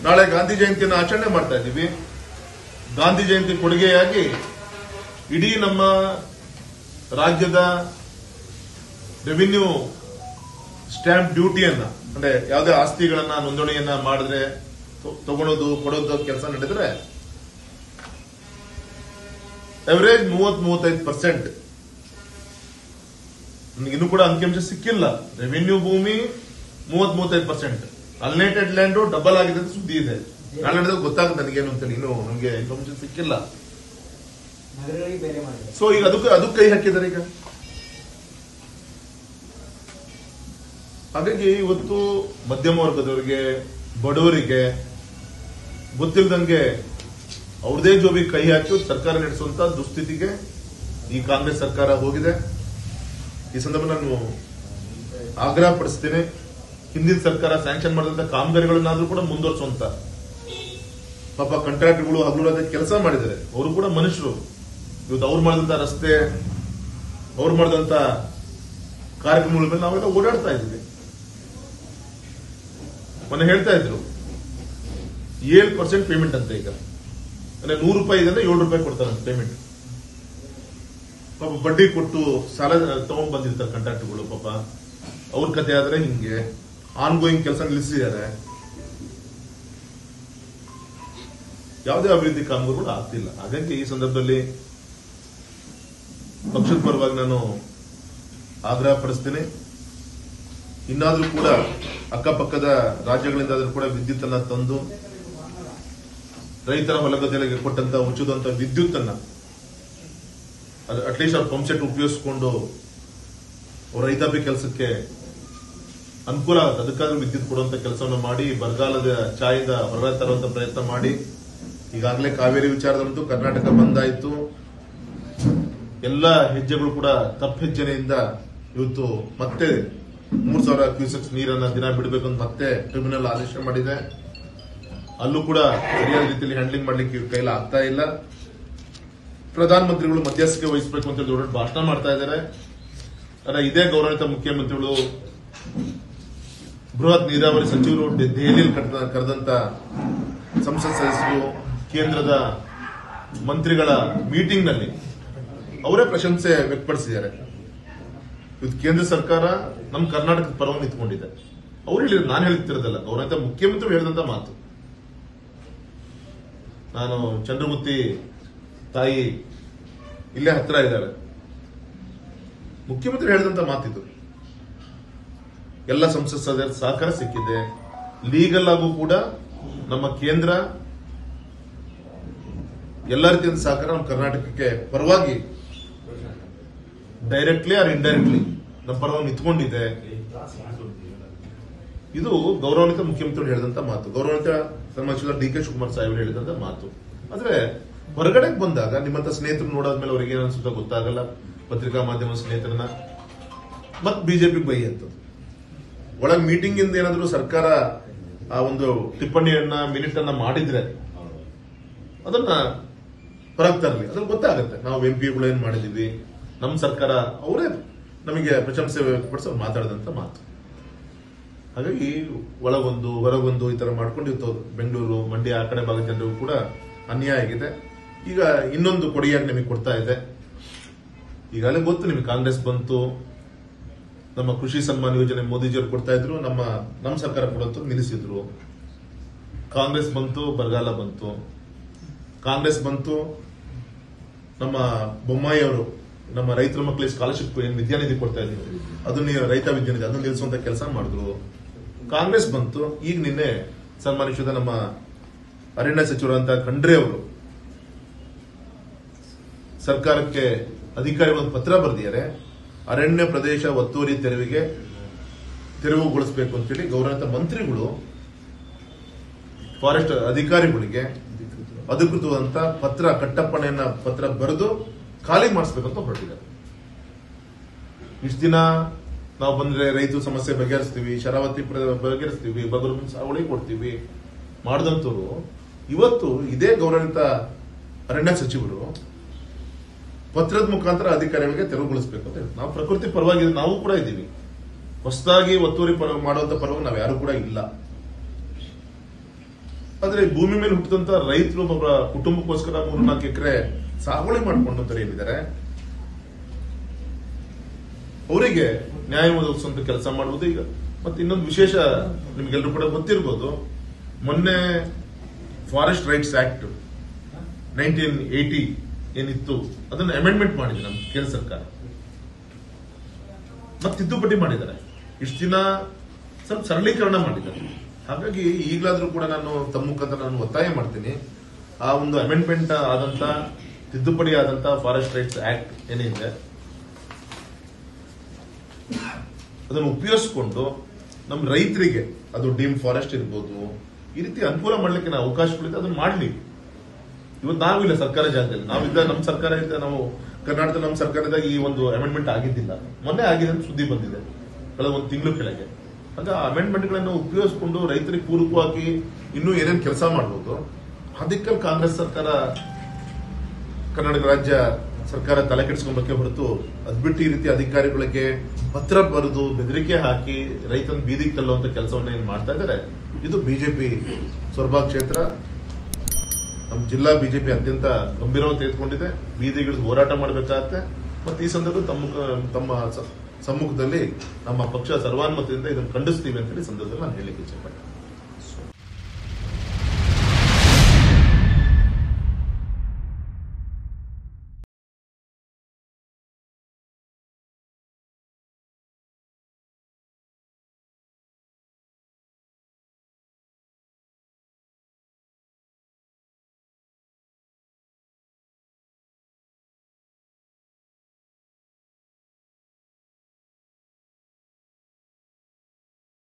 ನಾಳೆ ಗಾಂಧಿ ಜಯಂತಿಯನ್ನು ಆಚರಣೆ ಮಾಡ್ತಾ ಇದ್ದೀವಿ ಗಾಂಧಿ ಜಯಂತಿ ಕೊಡುಗೆಯಾಗಿ ಇಡೀ ನಮ್ಮ ರಾಜ್ಯದ ರೆವಿನ್ಯೂ ಸ್ಟ್ಯಾಂಪ್ ಡ್ಯೂಟಿಯನ್ನ ಅಂದ್ರೆ ಯಾವುದೇ ಆಸ್ತಿಗಳನ್ನ ನೋಂದಣಿಯನ್ನ ಮಾಡಿದ್ರೆ ತ- ತಗೊಳೋದು ಕೊಡೋದು ಕೆಲಸ ನಡೆದ್ರೆ ಎವರೇಜ್ ಮೂವತ್ ಮೂವತ್ತೈದು ಪರ್ಸೆಂಟ್ ಇನ್ನೂ ಕೂಡ ಅಂಕಿಅಂಶ ಸಿಕ್ಕಿಲ್ಲ ರೆವಿನ್ಯೂ ಭೂಮಿ ಮೂವತ್ ಮೂವತ್ತೈದು ಪರ್ಸೆಂಟ್ ಅಲ್ನೇಟೆಡ್ ಲ್ಯಾಂಡ್ ಡಬಲ್ ಆಗಿದೆ ಅಂತ ಸುದ್ದಿ ಇದೆ ನಾಳೆ ನಡೆದಾಗ ಗೊತ್ತಾಗುತ್ತೆ ನನಗೇನು ಅಂತೇಳಿ ಇನ್ನು ನಮಗೆ ಇನ್ಫಾರ್ಮೇಶನ್ ಸಿಕ್ಕಿಲ್ಲ ನಗರಗಳಿಗೆ ಬೇರೆ ಮಾಡಿದ್ದಾರೆ ಸೊ ಈಗ ಅದಕ್ಕೆ ಅದಕ್ಕೆ ಕೈ ಹಾಕಿದ್ದಾರೆ ಈಗ ಹಾಗಾಗಿ ಇವತ್ತು ಮಧ್ಯಮ ವರ್ಗದವರಿಗೆ ಬಡವರಿಗೆ ಗೊತ್ತಿಲ್ಲದಂಗೆ ಅವ್ರದೇ ಜೋಬಿಗೆ ಕೈ ಹಾಕಿ ಸರ್ಕಾರ ನಡೆಸುವಂತ ದುಸ್ಥಿತಿಗೆ ಈ ಕಾಂಗ್ರೆಸ್ ಸರ್ಕಾರ ಹೋಗಿದೆ ಈ ಸಂದರ್ಭ ನಾನು ಆಗ್ರಹ ಪಡಿಸ್ತೇನೆ ಹಿಂದಿನ ಸರ್ಕಾರ ಸ್ಯಾಂಕ್ಷನ್ ಮಾಡಿದಂತ ಕಾಮಗಾರಿಗಳನ್ನಾದ್ರೂ ಕೂಡ ಮುಂದುವರಿಸುವಂತ ಪಾಪ ಕಾಂಟ್ರಾಕ್ಟ್ಗಳು ಹಗಲು ಕೆಲಸ ಮಾಡಿದ್ದಾರೆ ಅವರು ಕೂಡ ಮನುಷ್ಯರು ಇವತ್ತು ಅವ್ರು ಮಾಡಿದಂತ ರಸ್ತೆ ಅವ್ರು ಮಾಡಿದಂತ ಕಾರ್ಯಕ್ರಮಗಳ ಮೇಲೆ ನಾವೆಲ್ಲ ಓಡಾಡ್ತಾ ಇದ್ದೀವಿ ಮೊನ್ನೆ ಹೇಳ್ತಾ ಇದ್ರು ಏಳು ಪರ್ಸೆಂಟ್ ಪೇಮೆಂಟ್ ಅಂತ ಈಗ ಅಂದ್ರೆ ನೂರು ರೂಪಾಯಿ ಇದೆ ಅಂದ್ರೆ ಏಳು ರೂಪಾಯಿ ಕೊಡ್ತಾರೆ ಪೇಮೆಂಟ್ ಪಾಪ ಬಡ್ಡಿ ಕೊಟ್ಟು ಸಾಲ ತಗೊಂಡ್ ಬಂದಿರ್ತಾರೆ ಕಾಂಟ್ರಾಕ್ಟ್ಗಳು ಪಾಪ ಅವ್ರ ಕತೆ ಆದ್ರೆ ಹಿಂಗೆ ಆನ್ ಗೋಯಿಂಗ್ ಕೆಲಸ ನಿಲ್ಲಿಸಿದ್ದಾರೆ ಯಾವುದೇ ಅಭಿವೃದ್ಧಿ ಕಾಮಗಾರಿಗಳು ಆಗ್ತಿಲ್ಲ ಹಾಗಾಗಿ ಈ ಸಂದರ್ಭದಲ್ಲಿ ಪಕ್ಷದ ಪರವಾಗಿ ನಾನು ಆಗ್ರಹ ಪಡಿಸ್ತೇನೆ ಇನ್ನಾದ್ರೂ ಕೂಡ ಅಕ್ಕಪಕ್ಕದ ರಾಜ್ಯಗಳಿಂದಾದ್ರೂ ಕೂಡ ವಿದ್ಯುತ್ ಅನ್ನ ತಂದು ರೈತರ ಹೊಲಗದ್ದೆಗಳಿಗೆ ಕೊಟ್ಟಂತ ಉಚಿದಂತ ವಿದ್ಯುತ್ ಅನ್ನ ಅಟ್ಲೀಸ್ಟ್ ಅವ್ರ ಪಂಪ್ ಸೆಟ್ ಉಪಯೋಗಿಸ್ಕೊಂಡು ಅವ್ರ ರೈತಾಪಿ ಕೆಲಸಕ್ಕೆ ಅನುಕೂಲ ಆಗುತ್ತೆ ಅದಕ್ಕಾದ್ರೂ ವಿದ್ಯುತ್ ಕೊಡುವಂತ ಕೆಲಸವನ್ನು ಮಾಡಿ ಬರಗಾಲದ ಛಾಯಿಂದ ಹೊರ ತರುವಂತ ಪ್ರಯತ್ನ ಮಾಡಿ ಈಗಾಗಲೇ ಕಾವೇರಿ ವಿಚಾರದಂತೂ ಕರ್ನಾಟಕ ಬಂದಾಯ್ತು ಎಲ್ಲ ಹೆಜ್ಜೆಗಳು ಕೂಡ ತಪ್ಪು ಹೆಜ್ಜೆನೆಯಿಂದ ಇವತ್ತು ಮತ್ತೆ ಮೂರ್ ಸಾವಿರ ಕ್ಯೂಸೆಕ್ಸ್ ನೀರನ್ನ ದಿನ ಬಿಡಬೇಕು ಅಂತ ಮತ್ತೆ ಟ್ರಿಬ್ಯುನಲ್ ಆದೇಶ ಮಾಡಿದೆ ಅಲ್ಲೂ ಕೂಡ ಸರಿಯಾದ ರೀತಿಯಲ್ಲಿ ಹ್ಯಾಂಡ್ಲಿಂಗ್ ಮಾಡ್ಲಿಕ್ಕೆ ಇವ್ರ ಕೈಲಿ ಆಗ್ತಾ ಇಲ್ಲ ಪ್ರಧಾನಮಂತ್ರಿಗಳು ಮಧ್ಯಸ್ಥಿಕೆ ವಹಿಸಬೇಕು ಅಂತ ದೊಡ್ಡ ಭಾಷಣ ಮಾಡ್ತಾ ಇದ್ದಾರೆ ಆದ್ರೆ ಇದೇ ಗೌರವಿತ ಮುಖ್ಯಮಂತ್ರಿಗಳು ಬೃಹತ್ ನೀರಾವರಿ ಸಚಿವರು ಡೆ- ದೆಹಲಿಯಲ್ಲಿ ಕರೆದ- ಕರೆದಂತ ಸಂಸತ್ ಸದಸ್ಯರು ಕೇಂದ್ರದ ಮಂತ್ರಿಗಳ ಮೀಟಿಂಗ್ ನಲ್ಲಿ ಅವರೇ ಪ್ರಶಂಸೆ ವ್ಯಕ್ತಪಡಿಸಿದ್ದಾರೆ ಇವತ್ತು ಕೇಂದ್ರ ಸರ್ಕಾರ ನಮ್ಮ ಕರ್ನಾಟಕದ ಪರವಾಗಿ ನಿಂತ್ಕೊಂಡಿದೆ ಅವ್ರು ಹೇಳಿದ್ರು ನಾನು ಹೇಳ್ತಿರೋದಲ್ಲ ಗೌರವಿತ ಮುಖ್ಯಮಂತ್ರಿ ಹೇಳಿದಂತ ಮಾತು ನಾನು ಚಂದ್ರಮುತ್ತಿ ತಾಯಿ ಇಲ್ಲೇ ಹತ್ರ ಇದ್ದಾರೆ ಮುಖ್ಯಮಂತ್ರಿ ಹೇಳಿದಂತ ಮಾತಿದು ಎಲ್ಲ ಸಂಸತ್ ಸದಸ್ಯರ ಸಹಕಾರ ಸಿಕ್ಕಿದೆ ಲೀಗಲ್ ಆಗೂ ಕೂಡ ನಮ್ಮ ಕೇಂದ್ರ ಎಲ್ಲ ರೀತಿಯ ಸಹಕಾರ ನಮ್ಮ ಕರ್ನಾಟಕಕ್ಕೆ ಪರವಾಗಿ ಡೈರೆಕ್ಟ್ಲಿ ಆರ್ ಇಂಡೈರೆಕ್ಟ್ಲಿ ನಮ್ಮ ಪರವಾಗಿ ನಿಂತ್ಕೊಂಡಿದೆ ಇದು ಗೌರವಾನ್ವಿತ ಮುಖ್ಯಮಂತ್ರಿಗಳು ಹೇಳಿದಂತ ಮಾತು ಗೌರವಾನ್ವಿತ ಸನ್ಮಾನಿಸಿದ ಡಿ ಕೆ ಶಿವಕುಮಾರ್ ಸಾಹೇಬರು ಹೇಳಿದಂತ ಮಾತು ಆದ್ರೆ ಹೊರಗಡೆ ಬಂದಾಗ ನಿಮ್ಮಂತ ಸ್ನೇಹಿತರು ನೋಡಾದ್ಮೇಲೆ ಅವ್ರಿಗೆ ಏನ್ ಅನ್ಸುತ್ತೋ ಗೊತ್ತಾಗಲ್ಲ ಪತ್ರಿಕಾ ಮಾಧ್ಯಮ ಸ್ನೇಹಿತರನ್ನ ಮತ್ ಬಿಜೆಪಿ ಬೈಯಂತದ್ದು ಒಳಗ್ ಮೀಟಿಂಗ್ ಇಂದ ಏನಾದ್ರು ಸರ್ಕಾರ ಆ ಒಂದು ಟಿಪ್ಪಣಿಯನ್ನ ಮಿನಿಟ್ ಅನ್ನ ಮಾಡಿದ್ರೆ ಅದನ್ನ ಹೊರಗೆ ತರಲಿ ಅದ್ರಲ್ಲಿ ಗೊತ್ತಾಗುತ್ತೆ ನಾವು ಎಂ ಪಿಗಳು ಏನ್ ಮಾಡಿದೀವಿ ನಮ್ಮ ಸರ್ಕಾರ ಅವರೇ ನಮಗೆ ಪ್ರಶಂಸೆ ವ್ಯಕ್ತಪಡಿಸಿ ಅವ್ರು ಮಾತಾಡಿದಂತ ಮಾತು ಹಾಗಾಗಿ ಒಳಗೊಂದು ಹೊರಗೊಂದು ಈ ತರ ಮಾಡ್ಕೊಂಡು ಇವತ್ತು ಬೆಂಗಳೂರು ಮಂಡ್ಯ ಆ ಕಡೆ ಭಾಗದ ಜನರಿಗೂ ಕೂಡ ಅನ್ಯಾಯ ಆಗಿದೆ ಈಗ ಇನ್ನೊಂದು ಕೊಡುಗೆಯಾಗಿ ನಿಮಗೆ ಕೊಡ್ತಾ ಇದೆ ಈಗಾಗಲೇ ಗೊತ್ತು ನಿಮಗೆ ಕಾಂಗ್ರೆಸ್ ಬಂತು ನಮ್ಮ ಕೃಷಿ ಸನ್ಮಾನ್ ಯೋಜನೆ ಮೋದಿಜಿಯವರು ಕೊಡ್ತಾ ಇದ್ರು ನಮ್ಮ ನಮ್ಮ ಸರ್ಕಾರ ಕೊಡೋದು ನಿಲ್ಲಿಸಿದ್ರು ಕಾಂಗ್ರೆಸ್ ಬಂತು ಬರಗಾಲ ಬಂತು ಕಾಂಗ್ರೆಸ್ ಬಂತು ನಮ್ಮ ಬೊಮ್ಮಾಯಿ ಅವರು ನಮ್ಮ ರೈತರ ಮಕ್ಕಳಿಗೆ ಸ್ಕಾಲರ್ಶಿಪ್ ಏನ್ ವಿದ್ಯಾನಿಧಿ ಕೊಡ್ತಾ ಇದ್ರು ಅದನ್ನ ರೈತ ವಿದ್ಯಾನಿಧಿ ಅದನ್ನ ನಿಲ್ಲಿಸುವಂತ ಕೆಲಸ ಮಾಡಿದ್ರು ಕಾಂಗ್ರೆಸ್ ಬಂತು ಈಗ ನಿನ್ನೆ ಸನ್ಮಾನಿಸಿದ ನಮ್ಮ ಅರಣ್ಯ ಸಚಿವರಂತ ಖಂಡ್ರೆ ಅವರು ಸರ್ಕಾರಕ್ಕೆ ಅಧಿಕಾರಿಗಳು ಪತ್ರ ಬರೆದಿದ್ದಾರೆ ಅರಣ್ಯ ಪ್ರದೇಶ ಒತ್ತುವರಿ ತೆರವಿಗೆ ತೆರವುಗೊಳಿಸಬೇಕು ಅಂತೇಳಿ ಗೌರವಿತ ಮಂತ್ರಿಗಳು ಫಾರೆಸ್ಟ್ ಅಧಿಕಾರಿಗಳಿಗೆ ಅಧಿಕೃತವಾದಂತ ಪತ್ರ ಕಟ್ಟಪ್ಪಣೆಯನ್ನ ಪತ್ರ ಬರೆದು ಖಾಲಿ ಮಾಡಿಸ್ಬೇಕಂತ ಹೊರಟಿದ್ದಾರೆ ಇಷ್ಟು ದಿನ ನಾವು ಬಂದ್ರೆ ರೈತ ಸಮಸ್ಯೆ ಬಗೆಹರಿಸ್ತೀವಿ ಶರಾವತಿ ಪ್ರ- ಬಗೆಹರಿಸ್ತೀವಿ ಬಗರು ಸಾವಳಿ ಕೊಡ್ತೀವಿ ಮಾಡಿದಂತವ್ರು ಇವತ್ತು ಇದೇ ಗೌರವಿತ ಅರಣ್ಯ ಸಚಿವರು ಪತ್ರದ ಮುಖಾಂತರ ಅಧಿಕಾರಿಗಳಿಗೆ ತೆರವುಗೊಳಿಸಬೇಕು ಅಂತ ಹೇಳಿ ನಾವು ಪ್ರಕೃತಿ ಪರವಾಗಿ ನಾವು ಕೂಡ ಇದ್ದೀವಿ ಹೊಸದಾಗಿ ಒತ್ತುವರಿ ಪರ ಮಾಡುವಂತ ಪರವಾಗಿ ನಾವು ಯಾರು ಕೂಡ ಇಲ್ಲ ಆದ್ರೆ ಈ ಭೂಮಿ ಮೇಲೆ ಹುಟ್ಟಿದಂತ ರೈತರು ಒಬ್ಬ ಕುಟುಂಬಕ್ಕೋಸ್ಕರ ಮೂರು ನಾಲ್ಕು ಎಕರೆ ಸಾಗುವಳಿ ಮಾಡ್ಕೊಂಡಂತವ್ರು ಏನಿದ್ದಾರೆ ಅವರಿಗೆ ನ್ಯಾಯ ಒದಗಿಸುವಂತ ಕೆಲಸ ಮಾಡುವುದು ಈಗ ಮತ್ತೆ ಇನ್ನೊಂದು ವಿಶೇಷ ನಿಮ್ಗೆಲ್ಲರೂ ಕೂಡ ಗೊತ್ತಿರ್ಬೋದು ಮೊನ್ನೆ forest rights act nineteen eighty ಏನಿತ್ತು ಅದನ್ನ ಅಮೆಂಡ್ಮೆಂಟ್ ಮಾಡಿದೆ ನಮ್ಮ ಕೇಂದ್ರ ಸರ್ಕಾರ ಮತ್ತೆ ತಿದ್ದುಪಡಿ ಮಾಡಿದ್ದಾರೆ ಇಷ್ಟು ದಿನ ಸ್ವಲ್ಪ ಸರಳೀಕರಣ ಮಾಡಿದ್ದಾರೆ ಹಾಗಾಗಿ ಈಗಲಾದ್ರೂ ಕೂಡ ನಾನು ತಮ್ಮ ಮುಖಾಂತರ ನಾನು ಒತ್ತಾಯ ಮಾಡ್ತೀನಿ ಆ ಒಂದು ಅಮೆಂಡ್ಮೆಂಟ್ ಆದಂತ ತಿದ್ದುಪಡಿ ಆದಂತ ಫಾರೆಸ್ಟ್ ರೈಟ್ಸ್ ಆಕ್ಟ್ ಏನಿದೆ ಅದನ್ನು ಉಪಯೋಗಿಸ್ಕೊಂಡು ನಮ್ಮ ರೈತರಿಗೆ ಅದು ಡೀಮ್ ಫಾರೆಸ್ಟ್ ಇರ್ಬೋದು ಈ ರೀತಿ ಅನುಕೂಲ ಮಾಡ್ಲಿಕ್ಕೆ ನಾವು ಅವಕಾಶಗಳಿದೆ ಅದನ್ನ ಮಾಡ್ಲಿ ಇವತ್ತು ನಾವಿಲ್ಲ ಸರ್ಕಾರ ಜಾಗದಲ್ಲಿ ನಾವಿದ್ದ ನಮ್ಮ ಸರ್ಕಾರ ಇದ್ದ ನಾವು ಕರ್ನಾಟಕದ ನಮ್ಮ ಸರ್ಕಾರದಾಗ ಈ ಒಂದು ಅಮೆಂಡ್ಮೆಂಟ್ ಆಗಿದ್ದಿಲ್ಲ ಮೊನ್ನೆ ಆಗಿದೆ ಅಂತ ಸುದ್ದಿ ಬಂದಿದೆ ಕಳೆದ ಒಂದು ತಿಂಗಳು ಕೆಳಗೆ ಆಗ ಅಮೆಂಡ್ಮೆಂಟ್ ಗಳನ್ನು ಉಪಯೋಗಿಸಿಕೊಂಡು ರೈತರಿಗೆ ಪೂರಕವಾಗಿ ಇನ್ನೂ ಏನೇನು ಕೆಲಸ ಮಾಡ್ಬೋದು ಅದಕ್ಕೆ ಕಾಂಗ್ರೆಸ್ ಸರ್ಕಾರ ಕರ್ನಾಟಕ ರಾಜ್ಯ ಸರ್ಕಾರ ತಲೆ ಕೆಡಿಸ್ಕೊಂಬಕ್ಕೆ ಹೊರತು ಅದ್ ಬಿಟ್ಟು ಈ ರೀತಿ ಅಧಿಕಾರಿಗಳಿಗೆ ಪತ್ರ ಬರೆದು ಬೆದರಿಕೆ ಹಾಕಿ ರೈತನ ಬೀದಿಗೆ ತಳ್ಳುವಂತ ಕೆಲಸವನ್ನ ಏನ್ ಮಾಡ್ತಾ ಇದ್ದಾರೆ ಇದು ಬಿಜೆಪಿ ಸೊರಬಾ ಕ್ಷೇತ್ರ ನಮ್ಮ ಜಿಲ್ಲಾ ಬಿಜೆಪಿ ಅತ್ಯಂತ ಗಂಭೀರವಾಗಿ ತೆಗೆದುಕೊಂಡಿದೆ ಬೀದಿಗಿಳಿದು ಹೋರಾಟ ಮಾಡಬೇಕಾಗತ್ತೆ ಮತ್ತೆ ಈ ಸಂದರ್ಭ ತಮ್ಮ ತಮ್ಮ ಸ- ಸಮ್ಮುಖದಲ್ಲಿ ನಮ್ಮ ಪಕ್ಷ ಸರ್ವಾನುಮತದಿಂದ ಇದನ್ನು ಖಂಡಿಸ್ತೀವಿ ಅಂತ ಹೇಳಿ ಸಂದರ್ಭದಲ್ಲಿ ನಾನು ಹೇಳಲಿಕ್ಕೆ ಇಚ್ಛೆಪಡ್ತೇನೆ